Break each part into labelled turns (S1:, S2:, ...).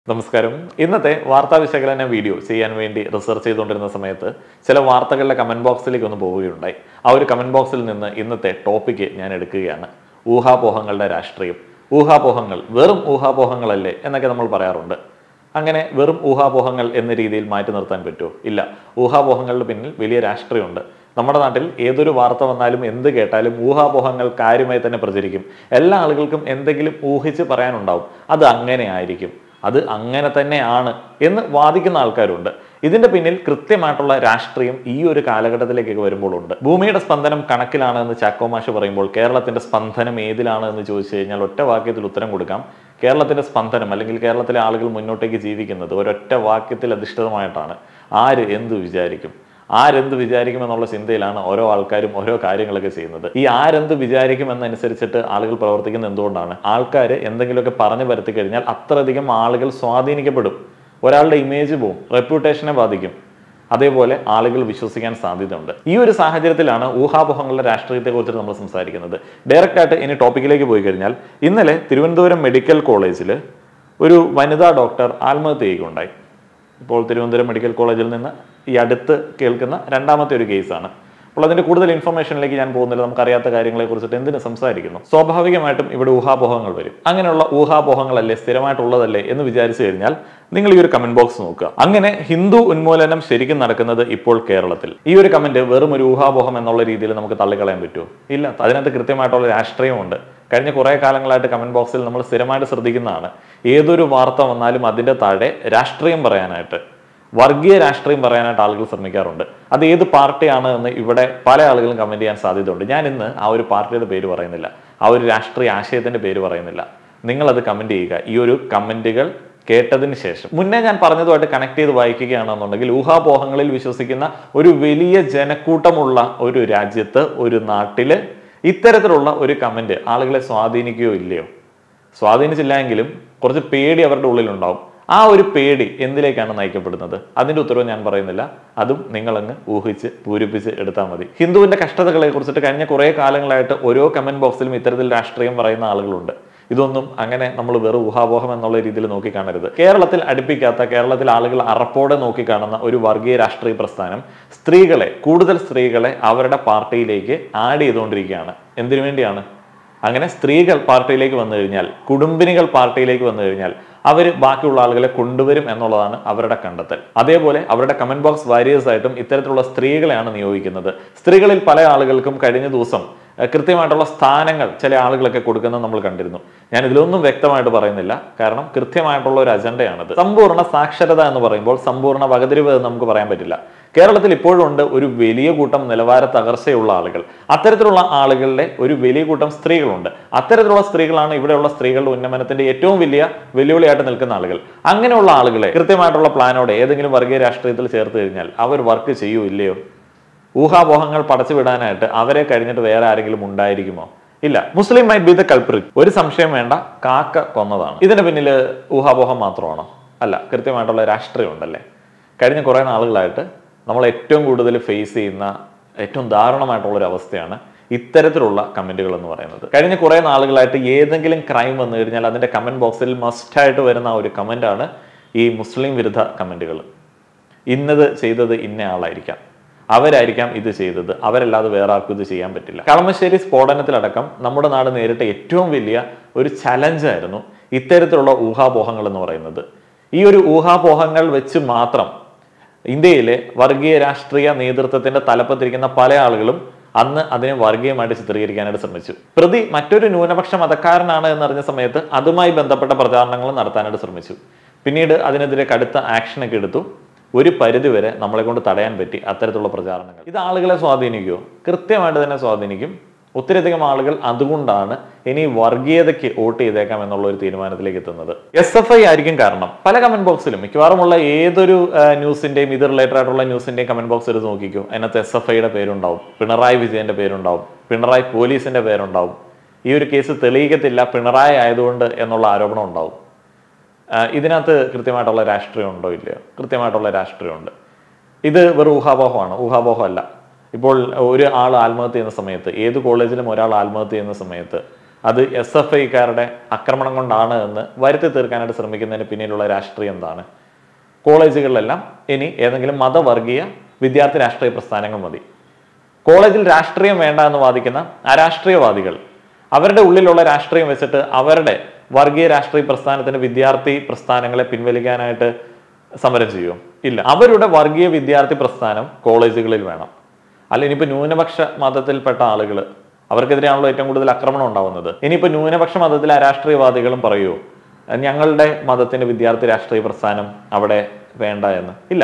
S1: നമസ്കാരം ഇന്നത്തെ വാർത്താ വിശകലന വീഡിയോ ചെയ്യാൻ വേണ്ടി റിസർച്ച് ചെയ്തുകൊണ്ടിരുന്ന സമയത്ത് ചില വാർത്തകളുടെ കമന്റ് ബോക്സിലേക്ക് ഒന്ന് പോവുകയുണ്ടായി ആ ഒരു കമന്റ് ബോക്സിൽ നിന്ന് ഇന്നത്തെ ടോപ്പിക്ക് ഞാൻ എടുക്കുകയാണ് ഊഹാപോഹങ്ങളുടെ രാഷ്ട്രീയം ഊഹാപോഹങ്ങൾ വെറും ഊഹാപോഹങ്ങളല്ലേ എന്നൊക്കെ നമ്മൾ പറയാറുണ്ട് അങ്ങനെ വെറും ഊഹാപോഹങ്ങൾ എന്ന രീതിയിൽ മാറ്റി നിർത്താൻ പറ്റുമോ ഇല്ല ഊഹാപോഹങ്ങളുടെ പിന്നിൽ വലിയ രാഷ്ട്രീയമുണ്ട് നമ്മുടെ നാട്ടിൽ ഏതൊരു വാർത്ത വന്നാലും എന്ത് കേട്ടാലും ഊഹാപോഹങ്ങൾ കാര്യമായി തന്നെ പ്രചരിക്കും എല്ലാ ആളുകൾക്കും എന്തെങ്കിലും ഊഹിച്ച് പറയാനുണ്ടാവും അത് അങ്ങനെ ആയിരിക്കും അത് അങ്ങനെ തന്നെയാണ് എന്ന് വാദിക്കുന്ന ആൾക്കാരുണ്ട് ഇതിന്റെ പിന്നിൽ കൃത്യമായിട്ടുള്ള രാഷ്ട്രീയം ഈ ഒരു കാലഘട്ടത്തിലേക്കൊക്കെ വരുമ്പോൾ ഉണ്ട് ഭൂമിയുടെ സ്പന്ദനം കണക്കിലാണ് എന്ന് ചാക്കോ മാഷ് പറയുമ്പോൾ കേരളത്തിന്റെ സ്പന്ദനം ഏതിലാണ് എന്ന് ചോദിച്ചു കഴിഞ്ഞാൽ ഒറ്റ വാക്യത്തിൽ ഉത്തരം കൊടുക്കാം കേരളത്തിന്റെ സ്പന്ദനം അല്ലെങ്കിൽ കേരളത്തിലെ ആളുകൾ മുന്നോട്ടേക്ക് ജീവിക്കുന്നത് ഒരൊറ്റ വാക്യത്തിൽ അധിഷ്ഠിതമായിട്ടാണ് ആര് എന്ത് വിചാരിക്കും ആരെന്ത് വിചാരിക്കും എന്നുള്ള ചിന്തയിലാണ് ഓരോ ആൾക്കാരും ഓരോ കാര്യങ്ങളൊക്കെ ചെയ്യുന്നത് ഈ ആരെന്ത് വിചാരിക്കും എന്നനുസരിച്ചിട്ട് ആളുകൾ പ്രവർത്തിക്കുന്നത് എന്തുകൊണ്ടാണ് ആൾക്കാർ എന്തെങ്കിലുമൊക്കെ പറഞ്ഞു വരുത്തി കഴിഞ്ഞാൽ അത്രയധികം ആളുകൾ സ്വാധീനിക്കപ്പെടും ഒരാളുടെ ഇമേജ് പോവും റെപ്യൂട്ടേഷനെ ബാധിക്കും അതേപോലെ ആളുകൾ വിശ്വസിക്കാൻ സാധ്യതയുണ്ട് ഈ ഒരു സാഹചര്യത്തിലാണ് ഊഹാപോഹങ്ങളുടെ രാഷ്ട്രീയത്തെ കുറിച്ച് നമ്മൾ സംസാരിക്കുന്നത് ഡയറക്റ്റ് ആയിട്ട് ഇനി ടോപ്പിക്കിലേക്ക് പോയി കഴിഞ്ഞാൽ ഇന്നലെ തിരുവനന്തപുരം മെഡിക്കൽ കോളേജിൽ ഒരു വനിതാ ഡോക്ടർ ആത്മഹത്യ ചെയ്യുകയുണ്ടായി ഇപ്പോൾ തിരുവനന്തപുരം മെഡിക്കൽ കോളേജിൽ നിന്ന് ഈ അടുത്ത് കേൾക്കുന്ന രണ്ടാമത്തെ ഒരു കേസാണ് അപ്പോൾ അതിന്റെ കൂടുതൽ ഇൻഫർമേഷനിലേക്ക് ഞാൻ പോകുന്നില്ല നമുക്കറിയാത്ത കാര്യങ്ങളെ കുറിച്ചിട്ട് എന്തിനു സംസാരിക്കുന്നു സ്വാഭാവികമായിട്ടും ഇവിടെ ഊഹാപോഹങ്ങൾ വരും അങ്ങനെയുള്ള ഊഹാപോഹങ്ങളല്ലേ സ്ഥിരമായിട്ടുള്ളതല്ലേ എന്ന് വിചാരിച്ചു കഴിഞ്ഞാൽ നിങ്ങൾ ഈ ഒരു കമന്റ് ബോക്സ് നോക്കുക അങ്ങനെ ഹിന്ദു ഉന്മൂലനം ശരിക്കും നടക്കുന്നത് ഇപ്പോൾ കേരളത്തിൽ ഈ ഒരു കമന്റ് വെറും ഒരു ഊഹാപോഹം എന്നുള്ള രീതിയിൽ നമുക്ക് തള്ളിക്കളയാൻ പറ്റുമോ ഇല്ല അതിനകത്ത് കൃത്യമായിട്ടുള്ള രാഷ്ട്രീയമുണ്ട് കഴിഞ്ഞ കുറേ കാലങ്ങളായിട്ട് കമന്റ് ബോക്സിൽ നമ്മൾ സ്ഥിരമായിട്ട് ശ്രദ്ധിക്കുന്നതാണ് ഏതൊരു വാർത്ത വന്നാലും അതിന്റെ താഴെ രാഷ്ട്രീയം പറയാനായിട്ട് വർഗീയ രാഷ്ട്രീയം പറയാനായിട്ട് ആളുകൾ ശ്രമിക്കാറുണ്ട് അത് ഏത് പാർട്ടിയാണ് എന്ന് ഇവിടെ പല ആളുകളും കമന്റ് ചെയ്യാൻ സാധ്യതയുണ്ട് ഞാൻ ഇന്ന് ആ ഒരു പാർട്ടിയുടെ പേര് പറയുന്നില്ല ആ ഒരു രാഷ്ട്രീയ ആശയത്തിന്റെ പേര് പറയുന്നില്ല നിങ്ങൾ അത് കമന്റ് ചെയ്യുക ഈ ഒരു കമന്റുകൾ കേട്ടതിന് ശേഷം മുന്നേ ഞാൻ പറഞ്ഞതുമായിട്ട് കണക്ട് ചെയ്ത് വായിക്കുകയാണെന്നുണ്ടെങ്കിൽ ഊഹാപോഹങ്ങളിൽ വിശ്വസിക്കുന്ന ഒരു വലിയ ജനക്കൂട്ടമുള്ള ഒരു രാജ്യത്ത് ഒരു നാട്ടില് ഇത്തരത്തിലുള്ള ഒരു കമന്റ് ആളുകളെ സ്വാധീനിക്കുകയോ ഇല്ലയോ സ്വാധീനിച്ചില്ല എങ്കിലും കുറച്ച് പേടി അവരുടെ ഉള്ളിലുണ്ടാവും ആ ഒരു പേടി എന്തിലേക്കാണ് നയിക്കപ്പെടുന്നത് അതിന്റെ ഉത്തരവ് ഞാൻ പറയുന്നില്ല അതും നിങ്ങളങ്ങ് ഊഹിച്ച് പൂരിപ്പിച്ച് എടുത്താൽ മതി ഹിന്ദുവിന്റെ കഷ്ടതകളെ കുറിച്ചിട്ട് കഴിഞ്ഞ കുറേ കാലങ്ങളായിട്ട് ഓരോ കമന്റ് ബോക്സിലും ഇത്തരത്തിൽ രാഷ്ട്രീയം പറയുന്ന ആളുകളുണ്ട് ഇതൊന്നും അങ്ങനെ നമ്മൾ വെറും ഊഹാപോഹം എന്നുള്ള രീതിയിൽ നോക്കിക്കാണരുത് കേരളത്തിൽ അടുപ്പിക്കാത്ത കേരളത്തിൽ ആളുകൾ അറപ്പോടെ നോക്കിക്കാണുന്ന ഒരു വർഗീയ രാഷ്ട്രീയ പ്രസ്ഥാനം സ്ത്രീകളെ കൂടുതൽ സ്ത്രീകളെ അവരുടെ പാർട്ടിയിലേക്ക് ആഡ് ചെയ്തുകൊണ്ടിരിക്കുകയാണ് എന്തിനു വേണ്ടിയാണ് അങ്ങനെ സ്ത്രീകൾ പാർട്ടിയിലേക്ക് വന്നു കഴിഞ്ഞാൽ കുടുംബിനികൾ പാർട്ടിയിലേക്ക് വന്നു കഴിഞ്ഞാൽ അവർ ബാക്കിയുള്ള ആളുകളെ കൊണ്ടുവരും എന്നുള്ളതാണ് അവരുടെ കണ്ടെത്തൽ അതേപോലെ അവരുടെ കമന്റ് ബോക്സ് വാരിയേഴ്സ് ആയിട്ടും ഇത്തരത്തിലുള്ള സ്ത്രീകളെയാണ് നിയോഗിക്കുന്നത് സ്ത്രീകളിൽ പല ആളുകൾക്കും കഴിഞ്ഞ ദിവസം ഏഹ്, കൃത്യമായിട്ടുള്ള സ്ഥാനങ്ങൾ ചില ആളുകളൊക്കെ കൊടുക്കുന്നത് നമ്മൾ കണ്ടിരുന്നു ഞാൻ ഇതിലൊന്നും വ്യക്തമായിട്ട് പറയുന്നില്ല കാരണം കൃത്യമായിട്ടുള്ള ഒരു അജണ്ടയാണത് സമ്പൂർണ്ണ സാക്ഷരത എന്ന് പറയുമ്പോൾ സമ്പൂർണ്ണ വകതിരിവ് എന്ന് നമുക്ക് പറയാൻ പറ്റില്ല കേരളത്തിൽ ഇപ്പോഴും ഉണ്ട് ഒരു വലിയ കൂട്ടം നിലവാര തകർച്ചയുള്ള ആളുകൾ അത്തരത്തിലുള്ള ആളുകളുടെ ഒരു വലിയ കൂട്ടം സ്ത്രീകളുണ്ട് അത്തരത്തിലുള്ള സ്ത്രീകളാണ് ഇവിടെയുള്ള സ്ത്രീകളുടെ ഉന്നമനത്തിന്റെ ഏറ്റവും വലിയ വെല്ലുവിളിയായിട്ട് നിൽക്കുന്ന ആളുകൾ അങ്ങനെയുള്ള ആളുകളെ കൃത്യമായിട്ടുള്ള പ്ലാനോടെ ഏതെങ്കിലും വർഗീയ രാഷ്ട്രീയത്തിൽ ചേർത്ത് കഴിഞ്ഞാൽ അവർ വർക്ക് ചെയ്യൂ ഇല്ലയോ ഊഹാപോഹങ്ങൾ പടച്ചു വിടാനായിട്ട് അവരെ കഴിഞ്ഞിട്ട് വേറെ ആരെങ്കിലും ഉണ്ടായിരിക്കുമോ ഇല്ല Muslim might be the culprit ഒരു സംശയം വേണ്ട കാക്ക കൊന്നതാണ് ഇതിന് പിന്നിൽ ഊഹാപോഹം മാത്രമാണോ അല്ല കൃത്യമായിട്ടുള്ള രാഷ്ട്രീയം ഉണ്ടല്ലേ കഴിഞ്ഞ കുറേ നാളുകളായിട്ട് നമ്മൾ ഏറ്റവും കൂടുതൽ ഫേസ് ചെയ്യുന്ന ഏറ്റവും ദാരുണമായിട്ടുള്ള ഒരു അവസ്ഥയാണ് ഇത്തരത്തിലുള്ള കമന്റുകൾ എന്ന് പറയുന്നത് കഴിഞ്ഞ കുറേ നാളുകളായിട്ട് ഏതെങ്കിലും ക്രൈം വന്നു കഴിഞ്ഞാൽ അതിന്റെ കമന്റ് ബോക്സിൽ മസ്റ്റായിട്ട് വരുന്ന ആ ഒരു കമന്റാണ് ഈ മുസ്ലിം വിരുദ്ധ കമന്റുകൾ ഇന്നത് ചെയ്തത് ഇന്ന ആളായിരിക്കാം അവരായിരിക്കാം ഇത് ചെയ്തത് അവരല്ലാതെ വേറെ ആർക്കും ഇത് ചെയ്യാൻ പറ്റില്ല കളമശ്ശേരി സ്ഫോടനത്തിലടക്കം നമ്മുടെ നാട് നേരിട്ട ഏറ്റവും വലിയ ഒരു ചലഞ്ചായിരുന്നു ഇത്തരത്തിലുള്ള ഊഹാപോഹങ്ങൾ എന്ന് പറയുന്നത് ഈ ഒരു ഊഹാപോഹങ്ങൾ വെച്ച് മാത്രം ഇന്ത്യയിലെ വർഗീയ രാഷ്ട്രീയ നേതൃത്വത്തിന്റെ തലപ്പത്തിരിക്കുന്ന പല ആളുകളും അന്ന് അതിനെ വർഗീയമായിട്ട് ചിത്രീകരിക്കാനായിട്ട് ശ്രമിച്ചു പ്രതി മറ്റൊരു ന്യൂനപക്ഷ മതക്കാരനാണ് എന്നറിഞ്ഞ സമയത്ത് അതുമായി ബന്ധപ്പെട്ട പ്രചാരണങ്ങൾ നടത്താനായിട്ട് ശ്രമിച്ചു പിന്നീട് അതിനെതിരെ കടുത്ത ആക്ഷനൊക്കെ എടുത്തു ഒരു പരിധി വരെ നമ്മളെ കൊണ്ട് തടയാൻ പറ്റി അത്തരത്തിലുള്ള പ്രചാരണങ്ങൾ ഇത് ആളുകളെ സ്വാധീനിക്കുമോ കൃത്യമായിട്ട് തന്നെ സ്വാധീനിക്കും ഒത്തിരിയധികം ആളുകൾ അതുകൊണ്ടാണ് ഇനി വർഗീയതയ്ക്ക് വോട്ട് ചെയ്തേക്കാം എന്നുള്ള ഒരു തീരുമാനത്തിലേക്ക് എത്തുന്നത് എസ് എഫ് ഐ ആയിരിക്കും കാരണം പല കമന്റ് ബോക്സിലും മിക്കവാറുമുള്ള ഏതൊരു ആ, ന്യൂസിന്റെയും ഇത് റിലേറ്റഡ് ആയിട്ടുള്ള ന്യൂസിന്റെയും കമന്റ് ബോക്സ് എടുത്ത് നോക്കിക്കോ അതിനകത്ത് എസ് എഫ് ഐയുടെ പേരുണ്ടാവും പിണറായി വിജയന്റെ പേരുണ്ടാവും പിണറായി പോലീസിന്റെ പേരുണ്ടാവും ഈ ഒരു കേസ് തെളിയിക്കത്തില്ല പിണറായി ആയതുകൊണ്ട് എന്നുള്ള ആരോപണം ഉണ്ടാവും ആ, ഇതിനകത്ത് കൃത്യമായിട്ടുള്ള രാഷ്ട്രീയം ഉണ്ടോ ഇല്ലയോ കൃത്യമായിട്ടുള്ള രാഷ്ട്രീയമുണ്ട് ഇത് വെറും ഊഹാപോഹമാണ് ഊഹാപോഹമല്ല ഇപ്പോൾ ഒരു ആൾ ആത്മഹത്യ ചെയ്യുന്ന സമയത്ത് ഏത് കോളേജിലും ഒരാൾ ആത്മഹത്യ ചെയ്യുന്ന സമയത്ത് അത് എസ് എഫ് ഐക്കാരുടെ ആക്രമണം കൊണ്ടാണ് എന്ന് വരുത്തി തീർക്കാനായിട്ട് ശ്രമിക്കുന്നതിന് പിന്നിലുള്ള രാഷ്ട്രീയം എന്താണ് കോളേജുകളിലെല്ലാം ഇനി ഏതെങ്കിലും മതവർഗീയ വിദ്യാർത്ഥി രാഷ്ട്രീയ പ്രസ്ഥാനങ്ങൾ മതി കോളേജിൽ രാഷ്ട്രീയം വേണ്ട എന്ന് വാദിക്കുന്ന അരാഷ്ട്രീയവാദികൾ അവരുടെ ഉള്ളിലുള്ള രാഷ്ട്രീയം വെച്ചിട്ട് അവരുടെ വർഗീയ രാഷ്ട്രീയ പ്രസ്ഥാനത്തിന്റെ വിദ്യാർത്ഥി പ്രസ്ഥാനങ്ങളെ പിൻവലിക്കാനായിട്ട് സമരം ചെയ്യും ഇല്ല അവരുടെ വർഗീയ വിദ്യാർത്ഥി പ്രസ്ഥാനം കോളേജുകളിൽ വേണം അല്ല ഇനിയിപ്പോൾ ന്യൂനപക്ഷ മതത്തിൽപ്പെട്ട ആളുകൾ അവർക്കെതിരെയാണല്ലോ ഏറ്റവും കൂടുതൽ ആക്രമണം ഉണ്ടാവുന്നത് ഇനിയിപ്പോൾ ന്യൂനപക്ഷ മതത്തിലെ അരാഷ്ട്രീയവാദികളും പറയൂ ഞങ്ങളുടെ മതത്തിന്റെ വിദ്യാർത്ഥി രാഷ്ട്രീയ പ്രസ്ഥാനം അവിടെ വേണ്ട എന്ന് ഇല്ല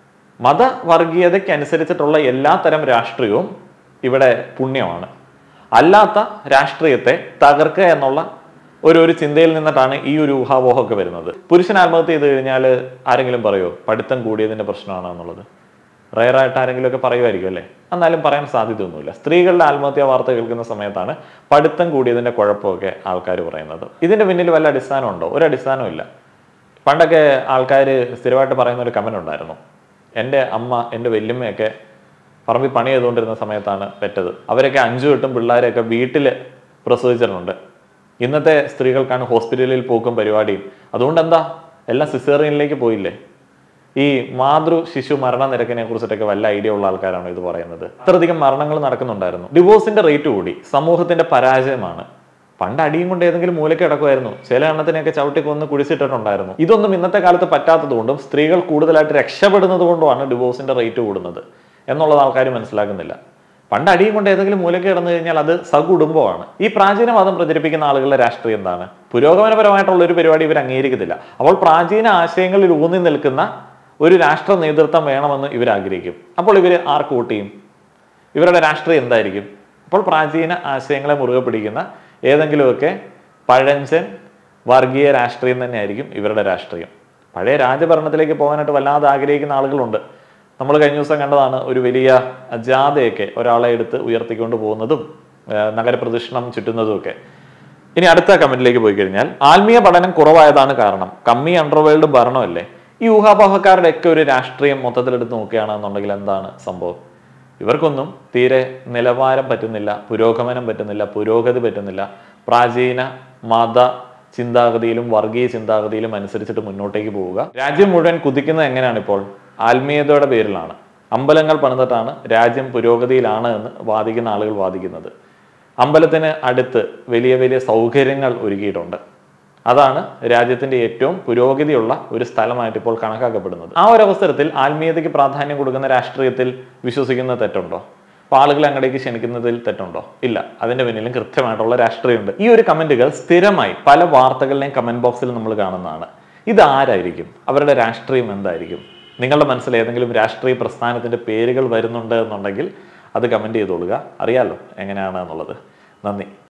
S1: മത വർഗീയതയ്ക്കനുസരിച്ചിട്ടുള്ള എല്ലാ തരം രാഷ്ട്രീയവും ഇവിടെ പുണ്യമാണ് അല്ലാത്ത രാഷ്ട്രീയത്തെ തകർക്കുക എന്നുള്ള ഒരു ഒരു ചിന്തയിൽ നിന്നിട്ടാണ് ഈ ഒരു ഊഹാപോഹമൊക്കെ വരുന്നത് പുരുഷൻ ആത്മഹത്യ ചെയ്ത് കഴിഞ്ഞാൽ ആരെങ്കിലും പറയുമോ പഠിത്തം കൂടിയതിന്റെ പ്രശ്നമാണ് എന്നുള്ളത് റയറായിട്ട് ആരെങ്കിലും ഒക്കെ പറയുമായിരിക്കും അല്ലേ എന്നാലും പറയാൻ സാധ്യതയൊന്നുമില്ല സ്ത്രീകളുടെ ആത്മഹത്യാ വാർത്ത കേൾക്കുന്ന സമയത്താണ് പഠിത്തം കൂടിയതിന്റെ കുഴപ്പമൊക്കെ ആൾക്കാർ പറയുന്നത് ഇതിന്റെ പിന്നിൽ വല്ല അടിസ്ഥാനമുണ്ടോ ഒരു അടിസ്ഥാനവും ഇല്ല പണ്ടൊക്കെ ആൾക്കാർ സ്ഥിരമായിട്ട് പറയുന്ന ഒരു കമന്റ് ഉണ്ടായിരുന്നു എൻ്റെ അമ്മ എൻ്റെ വല്യമ്മയൊക്കെ പറമ്പിൽ പണി ചെയ്തുകൊണ്ടിരുന്ന സമയത്താണ് പെറ്റത് അവരൊക്കെ അഞ്ചു എട്ടും പിള്ളേരെയൊക്കെ വീട്ടിൽ പ്രസവിച്ചിട്ടുണ്ട് ഇന്നത്തെ സ്ത്രീകൾക്കാണ് ഹോസ്പിറ്റലിൽ പോക്കും പരിപാടിയും അതുകൊണ്ട് എന്താ എല്ലാം സിസേറിയനിലേക്ക് പോയില്ലേ ഈ മാതൃ ശിശു മരണ നിരക്കിനെ കുറിച്ചിട്ടൊക്കെ വല്ല ഐഡിയ ഉള്ള ആൾക്കാരാണ് ഇത് പറയുന്നത് അത്രയധികം മരണങ്ങൾ നടക്കുന്നുണ്ടായിരുന്നു ഡിവോഴ്സിന്റെ റേറ്റ് കൂടി സമൂഹത്തിന്റെ പരാജയമാണ് പണ്ട് അടിയും കൊണ്ട് ഏതെങ്കിലും മൂലയ്ക്ക് കിടക്കുമായിരുന്നു ചില എണ്ണത്തിനെയൊക്കെ ചവിട്ടി കൊന്ന് കുഴിച്ചിട്ടിട്ടുണ്ടായിരുന്നു ഇതൊന്നും ഇന്നത്തെ കാലത്ത് പറ്റാത്തതുകൊണ്ടും സ്ത്രീകൾ കൂടുതലായിട്ട് രക്ഷപ്പെടുന്നത് കൊണ്ടുമാണ് ഡിവോഴ്സിന്റെ റേറ്റ് കൂടുന്നത് എന്നുള്ളത് ആൾക്കാർ മനസ്സിലാക്കുന്നില്ല പണ്ട് അടിയും കൊണ്ട് ഏതെങ്കിലും മൂലയ്ക്ക് കിടന്നു കഴിഞ്ഞാൽ അത് സകുടുംബമാണ് ഈ പ്രാചീന മതം പ്രചരിപ്പിക്കുന്ന ആളുകളുടെ രാഷ്ട്രീയം എന്താണ് പുരോഗമനപരമായിട്ടുള്ള ഒരു പരിപാടി ഇവർ അംഗീകരിക്കത്തില്ല അപ്പോൾ പ്രാചീന ആശയങ്ങളിൽ ഊന്നി നിൽക്കുന്ന ഒരു രാഷ്ട്ര നേതൃത്വം വേണമെന്ന് ഇവർ ആഗ്രഹിക്കും അപ്പോൾ ഇവർ ആർക്ക് വോട്ട് ചെയ്യും ഇവരുടെ രാഷ്ട്രീയം എന്തായിരിക്കും അപ്പോൾ പ്രാചീന ആശയങ്ങളെ മുറുകെ പിടിക്കുന്ന ഏതെങ്കിലുമൊക്കെ പഴഞ്ചൻ വർഗീയ രാഷ്ട്രീയം തന്നെയായിരിക്കും ഇവരുടെ രാഷ്ട്രീയം പഴയ രാജഭരണത്തിലേക്ക് പോകാനായിട്ട് വല്ലാതെ ആഗ്രഹിക്കുന്ന ആളുകളുണ്ട് നമ്മൾ കഴിഞ്ഞ ദിവസം കണ്ടതാണ് ഒരു വലിയ ജാഥയൊക്കെ ഒരാളെ എടുത്ത് ഉയർത്തിക്കൊണ്ട് പോകുന്നതും ഏഹ് നഗരപ്രദക്ഷിണം ചുറ്റുന്നതും ഒക്കെ ഇനി അടുത്ത കമന്റിലേക്ക് പോയി കഴിഞ്ഞാൽ ആത്മീയ പഠനം കുറവായതാണ് കാരണം കമ്മി അണ്ടർവേൾഡ് ഭരണമല്ലേ ഈ ഊഹാപോഹക്കാരുടെ ഒക്കെ ഒരു രാഷ്ട്രീയം മൊത്തത്തിലെടുത്ത് നോക്കുകയാണെന്നുണ്ടെങ്കിൽ എന്താണ് സംഭവം ഇവർക്കൊന്നും തീരെ നിലവാരം പറ്റുന്നില്ല പുരോഗമനം പറ്റുന്നില്ല പുരോഗതി പറ്റുന്നില്ല പ്രാചീന മത ചിന്താഗതിയിലും വർഗീയ ചിന്താഗതിയിലും അനുസരിച്ചിട്ട് മുന്നോട്ടേക്ക് പോവുക രാജ്യം മുഴുവൻ കുതിക്കുന്നത് എങ്ങനെയാണ് ഇപ്പോൾ ആത്മീയതയുടെ പേരിലാണ് അമ്പലങ്ങൾ പണിതിട്ടാണ് രാജ്യം പുരോഗതിയിലാണ് എന്ന് വാദിക്കുന്ന ആളുകൾ വാദിക്കുന്നത് അമ്പലത്തിന് അടുത്ത് വലിയ വലിയ സൗകര്യങ്ങൾ ഒരുക്കിയിട്ടുണ്ട് അതാണ് രാജ്യത്തിന്റെ ഏറ്റവും പുരോഗതിയുള്ള ഒരു സ്ഥലമായിട്ട് ഇപ്പോൾ കണക്കാക്കപ്പെടുന്നത് ആ ഒരു അവസരത്തിൽ ആത്മീയതയ്ക്ക് പ്രാധാന്യം കൊടുക്കുന്ന രാഷ്ട്രീയത്തിൽ വിശ്വസിക്കുന്ന തെറ്റുണ്ടോ അപ്പൊ ആളുകളെ അങ്ങടേക്ക് ക്ഷണിക്കുന്നതിൽ തെറ്റുണ്ടോ ഇല്ല അതിന്റെ പിന്നിലും കൃത്യമായിട്ടുള്ള രാഷ്ട്രീയമുണ്ട് ഈ ഒരു കമന്റുകൾ സ്ഥിരമായി പല വാർത്തകളുടെയും കമന്റ് ബോക്സിൽ നമ്മൾ കാണുന്നതാണ് ഇത് ആരായിരിക്കും അവരുടെ രാഷ്ട്രീയം എന്തായിരിക്കും നിങ്ങളുടെ മനസ്സിൽ ഏതെങ്കിലും രാഷ്ട്രീയ പ്രസ്ഥാനത്തിന്റെ പേരുകൾ വരുന്നുണ്ട് എന്നുണ്ടെങ്കിൽ അത് കമന്റ് ചെയ്തോളുക അറിയാലോ എങ്ങനെയാണ് എന്നുള്ളത് നന്ദി